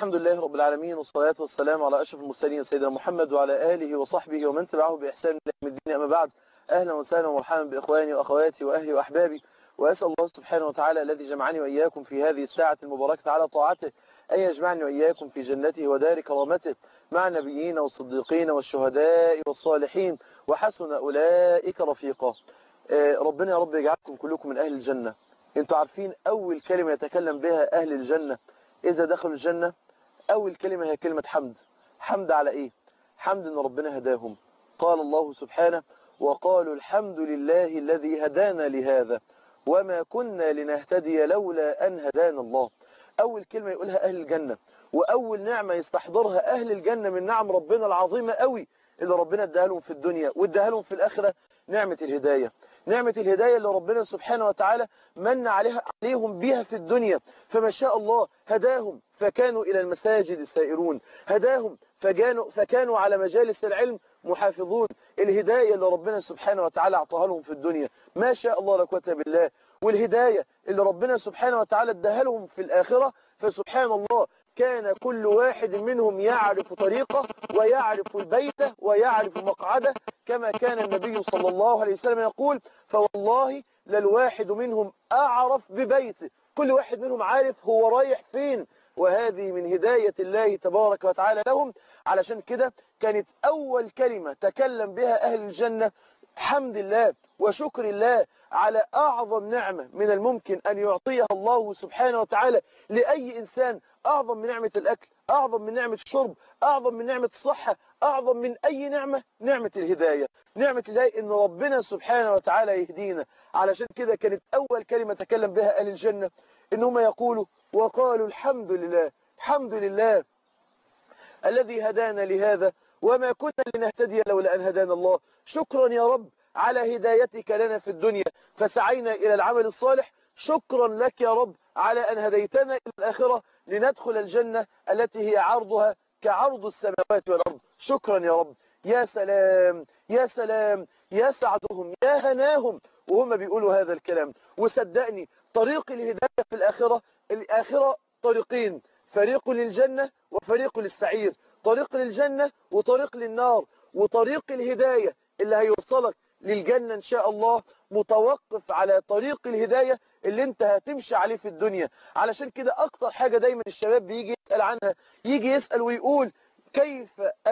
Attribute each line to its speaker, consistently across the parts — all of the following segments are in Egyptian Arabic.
Speaker 1: الحمد لله رب العالمين والصلاة والسلام على أشرف المرسلين سيدنا محمد وعلى آله وصحبه ومن تبعه بإحسان إلى يوم الدين أما بعد أهلا وسهلا ومرحبا بإخواني وأخواتي وأهلي وأحبابي وأسأل الله سبحانه وتعالى الذي جمعني وإياكم في هذه الساعة المباركة على طاعته أن يجمعني وإياكم في جنته ودار كرامته مع النبيين والصديقين والشهداء والصالحين وحسن أولئك رفيقا ربنا يا رب يجعلكم كلكم من أهل الجنة انتوا عارفين أول كلمة يتكلم بها أهل الجنة إذا دخلوا الجنة أول كلمة هي كلمة حمد حمد على إيه حمد أن ربنا هداهم قال الله سبحانه وقالوا الحمد لله الذي هدانا لهذا وما كنا لنهتدي لولا أن هدانا الله أول كلمة يقولها أهل الجنة وأول نعمة يستحضرها أهل الجنة من نعم ربنا العظيمة قوي اللي ربنا اداها لهم في الدنيا واداها لهم في الآخرة نعمة الهداية نعمة الهداية اللي ربنا سبحانه وتعالى من عليها عليهم بها في الدنيا فما شاء الله هداهم فكانوا إلى المساجد السائرون هداهم فكانوا, فكانوا على مجالس العلم محافظون الهداية اللي ربنا سبحانه وتعالى اعطاها لهم في الدنيا ما شاء الله لا قوه بالله والهداية اللي ربنا سبحانه وتعالى اداها لهم في الآخرة فسبحان الله كان كل واحد منهم يعرف طريقه ويعرف البيت ويعرف مقعده كما كان النبي صلى الله عليه وسلم يقول فوالله للواحد منهم أعرف ببيته كل واحد منهم عارف هو رايح فين وهذه من هداية الله تبارك وتعالى لهم علشان كده كانت أول كلمة تكلم بها أهل الجنة حمد الله وشكر الله على أعظم نعمة من الممكن أن يعطيها الله سبحانه وتعالى لأي إنسان أعظم من نعمة الأكل أعظم من نعمة الشرب أعظم من نعمة الصحة أعظم من أي نعمة نعمة الهداية نعمة الهداية إن ربنا سبحانه وتعالى يهدينا علشان كده كانت أول كلمة تكلم بها أهل الجنة إنهم يقولوا وقالوا الحمد لله الحمد لله الذي هدانا لهذا وما كنا لنهتدي لولا أن هدانا الله شكرا يا رب على هدايتك لنا في الدنيا فسعينا إلى العمل الصالح شكرا لك يا رب على أن هديتنا إلى الآخرة لندخل الجنة التي هي عرضها كعرض السماوات والأرض شكرا يا رب يا سلام يا سلام يا سعدهم يا هناهم وهم بيقولوا هذا الكلام وصدقني طريق الهداية في الآخرة الآخرة طريقين فريق للجنة وفريق للسعير طريق للجنة وطريق للنار وطريق الهداية اللي هيوصلك للجنة إن شاء الله متوقف على طريق الهداية اللي انت هتمشي عليه في الدنيا علشان كده أكتر حاجة دايما الشباب بيجي يسأل عنها يجي يسأل ويقول كيف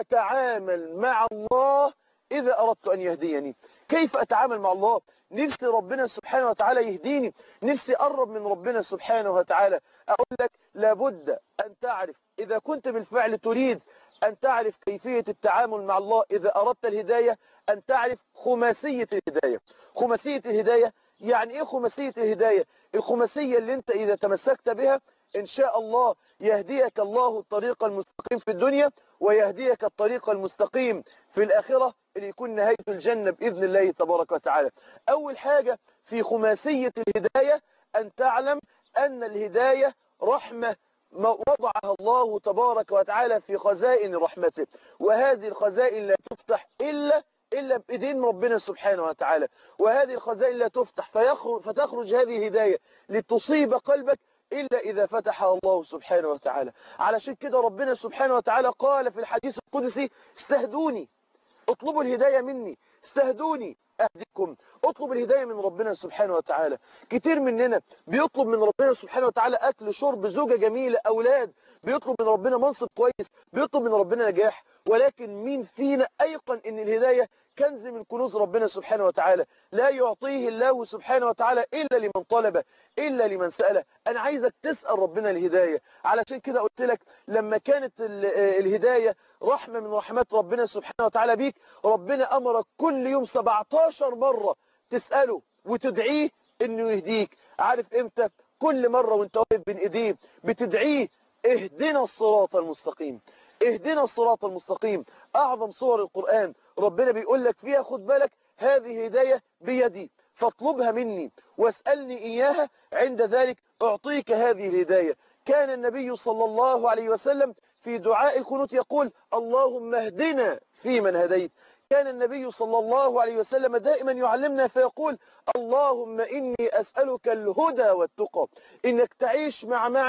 Speaker 1: أتعامل مع الله إذا أردت أن يهديني كيف أتعامل مع الله نفسي ربنا سبحانه وتعالى يهديني نفسي أقرب من ربنا سبحانه وتعالى أقول لك لابد أن تعرف إذا كنت بالفعل تريد أن تعرف كيفية التعامل مع الله إذا أردت الهداية أن تعرف خماسية الهداية خماسية الهداية يعني إيه خماسية الهداية الخماسية اللي أنت إذا تمسكت بها إن شاء الله يهديك الله الطريق المستقيم في الدنيا ويهديك الطريق المستقيم في الآخرة اللي يكون نهاية الجنة بإذن الله تبارك وتعالى أول حاجة في خماسية الهداية أن تعلم أن الهداية رحمة ما وضعها الله تبارك وتعالى في خزائن رحمته وهذه الخزائن لا تفتح إلا إلا بإذن ربنا سبحانه وتعالى وهذه الخزائن لا تفتح فيخرج فتخرج هذه الهداية لتصيب قلبك إلا إذا فتحها الله سبحانه وتعالى علشان كده ربنا سبحانه وتعالى قال في الحديث القدسي استهدوني اطلبوا الهداية مني استهدوني أهدكم اطلب الهداية من ربنا سبحانه وتعالى كتير مننا بيطلب من ربنا سبحانه وتعالى أكل شرب زوجة جميلة أولاد بيطلب من ربنا منصب كويس بيطلب من ربنا نجاح ولكن مين فينا أيقن أن الهداية كنز من كنوز ربنا سبحانه وتعالى لا يعطيه الله سبحانه وتعالى إلا لمن طلب إلا لمن سأله أنا عايزك تسأل ربنا الهداية علشان كده قلت لك لما كانت الهداية رحمة من رحمات ربنا سبحانه وتعالى بيك ربنا أمرك كل يوم 17 مرة تسأله وتدعيه انه يهديك عارف امتى كل مرة وانت واقف بين ايديه بتدعيه اهدنا الصراط المستقيم اهدنا الصراط المستقيم اعظم صور القرآن ربنا بيقول لك فيها خد بالك هذه هداية بيدي فاطلبها مني واسألني إياها عند ذلك أعطيك هذه الهداية كان النبي صلى الله عليه وسلم في دعاء القنوت يقول اللهم اهدنا فيمن هديت كان النبي صلى الله عليه وسلم دائما يعلمنا فيقول اللهم إني أسألك الهدى والتقى إنك تعيش مع معنى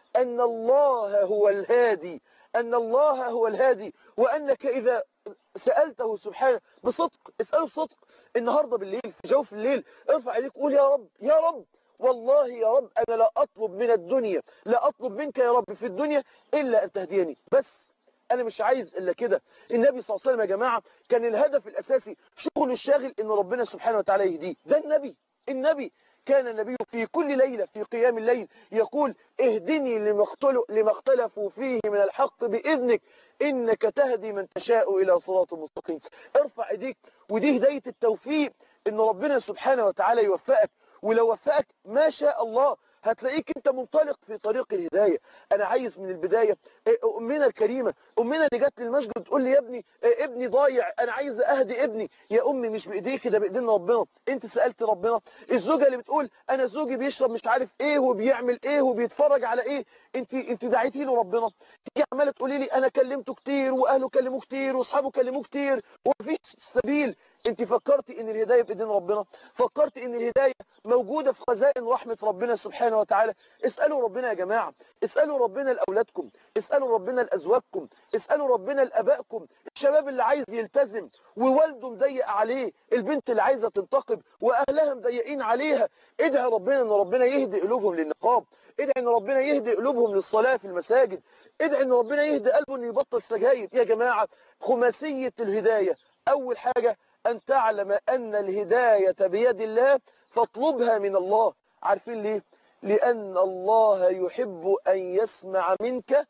Speaker 1: أن الله هو الهادي أن الله هو الهادي وأنك إذا سألته سبحانه بصدق اسأله بصدق النهاردة بالليل في جوف الليل ارفع عليك قول يا رب يا رب والله يا رب أنا لا أطلب من الدنيا لا أطلب منك يا رب في الدنيا إلا أن تهديني بس أنا مش عايز إلا كده النبي صلى الله عليه وسلم يا جماعة كان الهدف الأساسي شغله الشاغل إن ربنا سبحانه وتعالى يهديه ده النبي النبي كان النبي في كل ليلة في قيام الليل يقول اهدني لما اختلفوا فيه من الحق بإذنك إنك تهدي من تشاء إلى صراط مستقيم ارفع ايديك ودي هداية التوفيق إن ربنا سبحانه وتعالى يوفقك ولو وفقك ما شاء الله هتلاقيك انت منطلق في طريق الهداية انا عايز من البداية امنا الكريمة امنا اللي جت للمسجد تقول لي يا ابني ابني ضايع انا عايز اهدي ابني يا امي مش بايديك ده بايدين ربنا انت سألت ربنا الزوجة اللي بتقول انا زوجي بيشرب مش عارف ايه وبيعمل ايه وبيتفرج على ايه انت انت دعيتي له ربنا تيجي عماله تقولي لي انا كلمته كتير واهله كلموه كتير واصحابه كلموه كتير ومفيش سبيل انت فكرتي ان الهداية بايدين ربنا فكرتي ان الهداية موجودة في خزائن رحمة ربنا سبحانه وتعالى اسألوا ربنا يا جماعة اسألوا ربنا لأولادكم اسألوا ربنا لأزواجكم اسألوا ربنا لأبائكم الشباب اللي عايز يلتزم ووالده مضيق عليه البنت اللي عايزة تنتقب واهلها مضيقين عليها ادعي ربنا ان ربنا يهدي قلوبهم للنقاب ادعي ان ربنا يهدي قلوبهم للصلاة في المساجد ادعي ان ربنا يهدي قلبه انه يبطل سجاير يا جماعة خماسية الهداية اول حاجة أن تعلم أن الهداية بيد الله فاطلبها من الله عارفين ليه؟ لأن الله يحب أن يسمع منك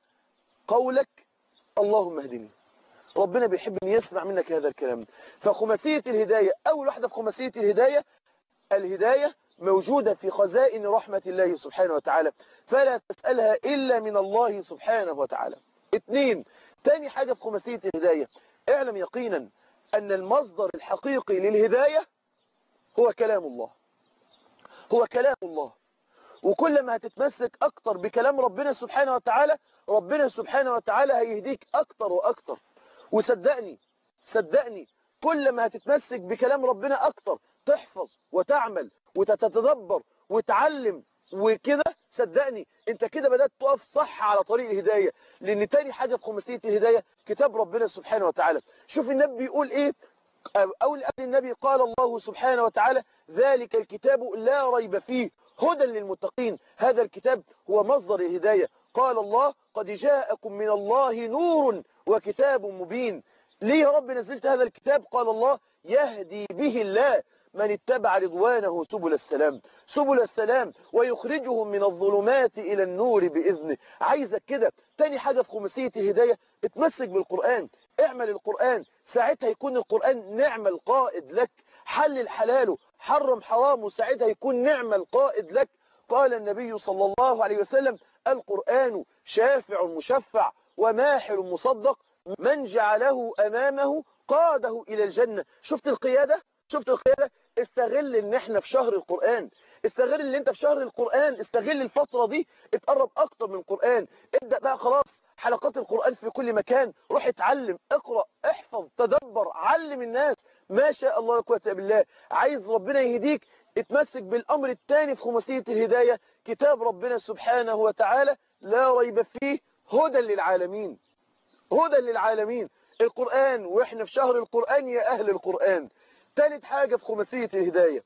Speaker 1: قولك اللهم اهدني ربنا بيحب أن يسمع منك هذا الكلام فخماسية الهداية أول واحدة في خماسية الهداية الهداية موجودة في خزائن رحمة الله سبحانه وتعالى فلا تسألها إلا من الله سبحانه وتعالى اثنين تاني حاجة في خماسية الهداية اعلم يقينا أن المصدر الحقيقي للهداية هو كلام الله هو كلام الله وكل ما هتتمسك أكتر بكلام ربنا سبحانه وتعالى ربنا سبحانه وتعالى هيهديك أكتر وأكتر وصدقني صدقني كل ما هتتمسك بكلام ربنا أكتر تحفظ وتعمل وتتدبر وتعلم وكده صدقني انت كده بدأت تقف صح على طريق الهداية لان تاني حاجة في خماسية الهداية كتاب ربنا سبحانه وتعالى شوف النبي بيقول ايه اول قبل النبي قال الله سبحانه وتعالى ذلك الكتاب لا ريب فيه هدى للمتقين هذا الكتاب هو مصدر الهداية قال الله قد جاءكم من الله نور وكتاب مبين ليه يا رب نزلت هذا الكتاب قال الله يهدي به الله من اتبع رضوانه سبل السلام سبل السلام ويخرجهم من الظلمات إلى النور بإذنه عايزك كده تاني حاجة في خماسية الهداية اتمسك بالقرآن اعمل القرآن ساعتها يكون القرآن نعم القائد لك حلل حلاله حرم حرامه ساعتها يكون نعم القائد لك قال النبي صلى الله عليه وسلم القرآن شافع مشفع وماحل مصدق من جعله أمامه قاده إلى الجنة شفت القيادة شفت القيادة استغل ان احنا في شهر القرآن استغل ان انت في شهر القرآن استغل الفترة دي اتقرب اكتر من القرآن ابدأ بقى خلاص حلقات القرآن في كل مكان روح اتعلم اقرأ احفظ تدبر علم الناس ما شاء الله لا قوه الا بالله عايز ربنا يهديك اتمسك بالامر الثاني في خماسية الهداية كتاب ربنا سبحانه وتعالى لا ريب فيه هدى للعالمين هدى للعالمين القرآن واحنا في شهر القرآن يا اهل القرآن ثالث حاجة في خماسية الهداية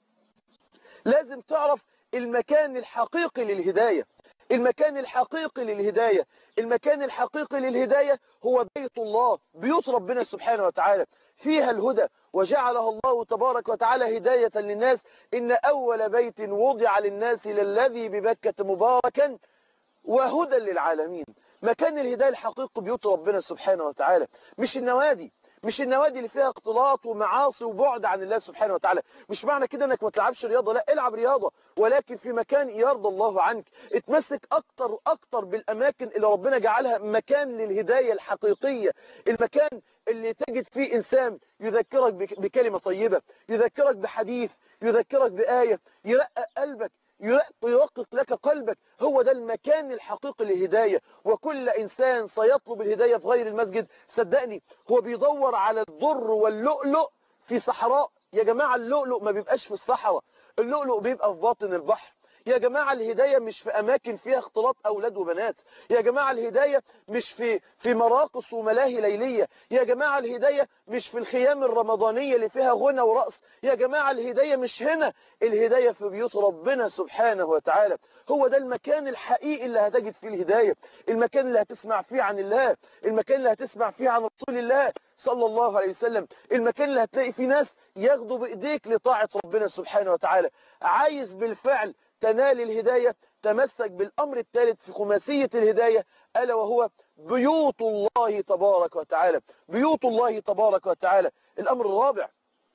Speaker 1: لازم تعرف المكان الحقيقي للهداية المكان الحقيقي للهداية المكان الحقيقي للهداية هو بيت الله بيوت ربنا سبحانه وتعالى فيها الهدى وجعلها الله تبارك وتعالى هداية للناس إن أول بيت وضع للناس للذي ببكة مباركا وهدى للعالمين مكان الهداية الحقيقي بيوت ربنا سبحانه وتعالى مش النوادي مش النوادي اللي فيها اختلاط ومعاصي وبعد عن الله سبحانه وتعالى مش معنى كده انك ما تلعبش رياضة لا العب رياضة ولكن في مكان يرضى الله عنك اتمسك اكتر اكتر بالاماكن اللي ربنا جعلها مكان للهداية الحقيقية المكان اللي تجد فيه انسان يذكرك بكلمة طيبة يذكرك بحديث يذكرك بآية يرقق قلبك يوقف لك قلبك هو ده المكان الحقيقي للهداية وكل إنسان سيطلب الهداية في غير المسجد صدقني هو بيدور على الضر واللؤلؤ في صحراء يا جماعة اللؤلؤ ما بيبقاش في الصحراء اللؤلؤ بيبقى في باطن البحر يا جماعة الهداية مش في أماكن فيها اختلاط أولاد وبنات يا جماعة الهداية مش في في مراقص وملاهي ليلية يا جماعة الهداية مش في الخيام الرمضانية اللي فيها غنى ورقص يا جماعة الهداية مش هنا الهداية في بيوت ربنا سبحانه وتعالى هو ده المكان الحقيقي اللي هتجد فيه الهداية المكان اللي هتسمع فيه عن الله المكان اللي هتسمع فيه عن رسول الله صلى الله عليه وسلم المكان اللي هتلاقي فيه ناس ياخدوا بإيديك لطاعة ربنا سبحانه وتعالى عايز بالفعل تنال الهداية تمسك بالأمر الثالث في خماسية الهداية ألا وهو بيوت الله تبارك وتعالى بيوت الله تبارك وتعالى الأمر الرابع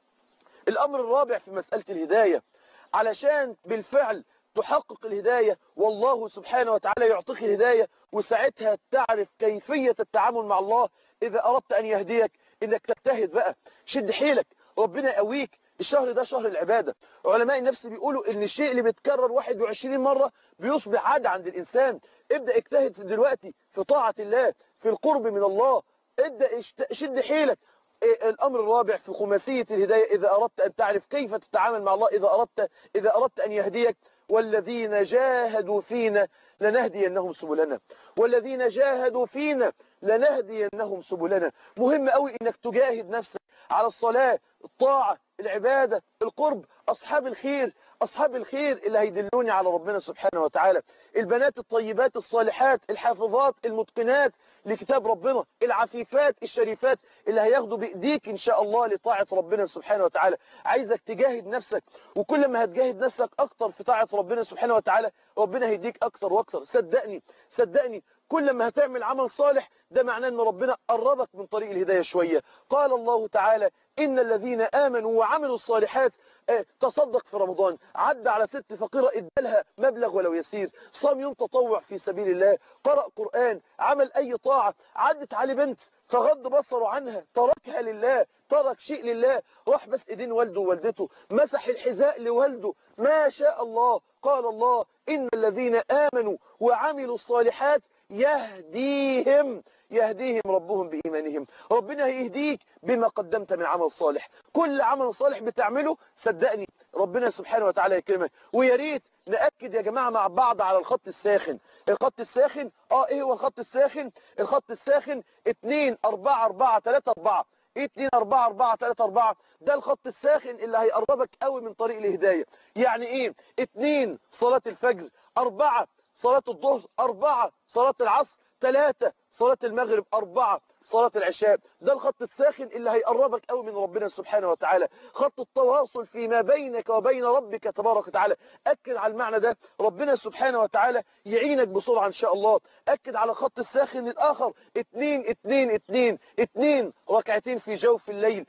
Speaker 1: الأمر الرابع في مسألة الهداية علشان بالفعل تحقق الهداية والله سبحانه وتعالى يعطيك الهداية وساعتها تعرف كيفية التعامل مع الله إذا أردت أن يهديك إنك تجتهد بقى شد حيلك ربنا يقويك الشهر ده شهر العبادة علماء النفس بيقولوا ان الشيء اللي بيتكرر 21 مرة بيصبح عادة عند الإنسان ابدأ اجتهد في دلوقتي في طاعة الله في القرب من الله ابدأ شد حيلك الأمر الرابع في خماسية الهداية إذا أردت أن تعرف كيف تتعامل مع الله إذا أردت, إذا أردت أن يهديك والذين جاهدوا فينا لنهدينهم سبلنا والذين جاهدوا فينا لنهدينهم سبلنا مهم قوي انك تجاهد نفسك على الصلاة الطاعة العبادة القرب أصحاب الخير أصحاب الخير اللي هيدلوني على ربنا سبحانه وتعالى البنات الطيبات الصالحات الحافظات المتقنات لكتاب ربنا العفيفات الشريفات اللي هياخدوا بإيديك إن شاء الله لطاعة ربنا سبحانه وتعالى عايزك تجاهد نفسك وكل ما هتجاهد نفسك أكتر في طاعة ربنا سبحانه وتعالى ربنا هيديك أكتر وأكتر صدقني صدقني كل ما هتعمل عمل صالح ده معناه ان ربنا قربك من طريق الهداية شوية قال الله تعالى إن الذين آمنوا وعملوا الصالحات تصدق في رمضان عدى على ست فقيرة ادالها مبلغ ولو يسير صام يوم تطوع في سبيل الله قرأ قرآن عمل أي طاعة عدت عليه بنت فغض بصره عنها تركها لله ترك شيء لله راح بس ايدين والده ووالدته مسح الحذاء لوالده ما شاء الله قال الله إن الذين آمنوا وعملوا الصالحات يهديهم يهديهم ربهم بإيمانهم ربنا هيهديك بما قدمت من عمل صالح كل عمل صالح بتعمله صدقني ربنا سبحانه وتعالى يكرمك ويا ريت نأكد يا جماعة مع بعض على الخط الساخن الخط الساخن اه ايه هو الخط الساخن الخط الساخن 2 4 4 3 4 2 4 4 3 4 ده الخط الساخن اللي هيقربك قوي من طريق الهداية يعني ايه 2 صلاة الفجر 4 صلاة الظهر 4 صلاة العصر 3 صلاة المغرب 4 صلاة العشاء ده الخط الساخن اللي هيقربك قوي من ربنا سبحانه وتعالى خط التواصل فيما بينك وبين ربك تبارك وتعالى أكد على المعنى ده ربنا سبحانه وتعالى يعينك بسرعة إن شاء الله أكد على خط الساخن الآخر 2 2 2 2 ركعتين في جوف الليل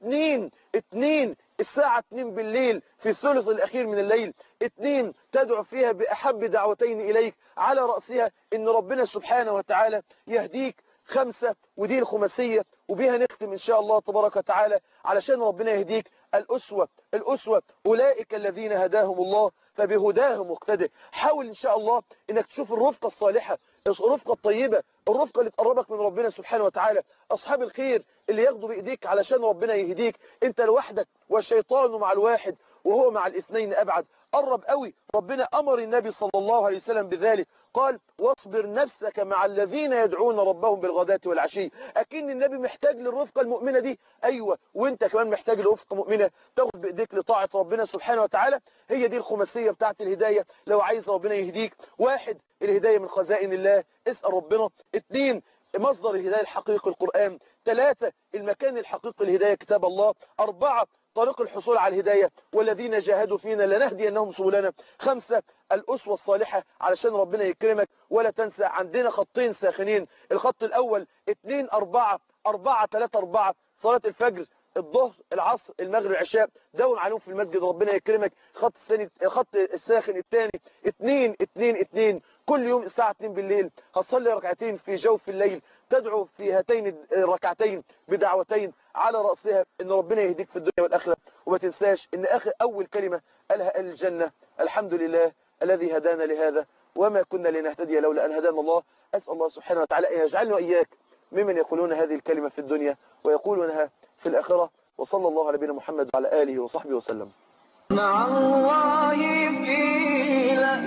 Speaker 1: 2 2 الساعة 2 بالليل في الثلث الأخير من الليل اثنين تدعو فيها بأحب دعوتين إليك على رأسها إن ربنا سبحانه وتعالى يهديك خمسة ودي الخماسية وبها نختم إن شاء الله تبارك وتعالى علشان ربنا يهديك الأسوة الأسوة أولئك الذين هداهم الله فبهداهم مقتدر حاول إن شاء الله إنك تشوف الرفقة الصالحة الرفقة الطيبة الرفقة اللي تقربك من ربنا سبحانه وتعالى أصحاب الخير اللي ياخدوا بإيديك علشان ربنا يهديك أنت لوحدك والشيطان مع الواحد وهو مع الاثنين أبعد قرب قوي ربنا أمر النبي صلى الله عليه وسلم بذلك قال واصبر نفسك مع الذين يدعون ربهم بالغداة والعشي أكن النبي محتاج للرفقة المؤمنة دي أيوة وانت كمان محتاج لرفقة مؤمنة تاخد بإيديك لطاعة ربنا سبحانه وتعالى هي دي الخماسية بتاعت الهداية لو عايز ربنا يهديك واحد الهداية من خزائن الله اسأل ربنا اثنين مصدر الهداية الحقيقي القرآن ثلاثة المكان الحقيقي الهداية كتاب الله أربعة طريق الحصول على الهداية والذين جاهدوا فينا لنهدي أنهم سبلنا خمسة الأسوة الصالحة علشان ربنا يكرمك ولا تنسى عندنا خطين ساخنين الخط الأول 2 4 4 3 4 صلاة الفجر الظهر العصر المغرب العشاء داوم عليهم في المسجد ربنا يكرمك خط الثاني خط الساخن الثاني 2 2 2 كل يوم الساعة 2 بالليل هتصلي ركعتين في جوف الليل تدعو في هاتين الركعتين بدعوتين على رأسها ان ربنا يهديك في الدنيا والآخرة وما تنساش ان اخر اول كلمة قالها قال الجنة الحمد لله الذي هدانا لهذا وما كنا لنهتدي لولا ان هدانا الله اسأل الله سبحانه وتعالى ان يجعلنا واياك ممن يقولون هذه الكلمة في الدنيا ويقولونها في الآخرة وصلى الله على نبينا محمد وعلى آله وصحبه وسلم
Speaker 2: مع الله في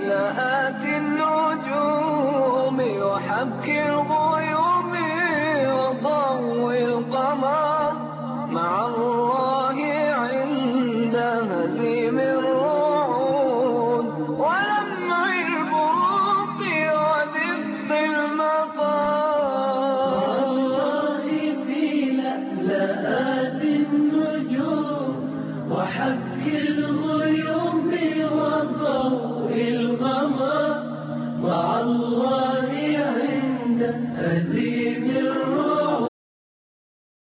Speaker 2: وحك الغيوم وضوء القمر مع الله عند هزيم الرعود ولمع البروق ودفء المطر
Speaker 3: والله في لألآت النجوم وحك الغيوم وضوء الغمام مع الله عند هزيم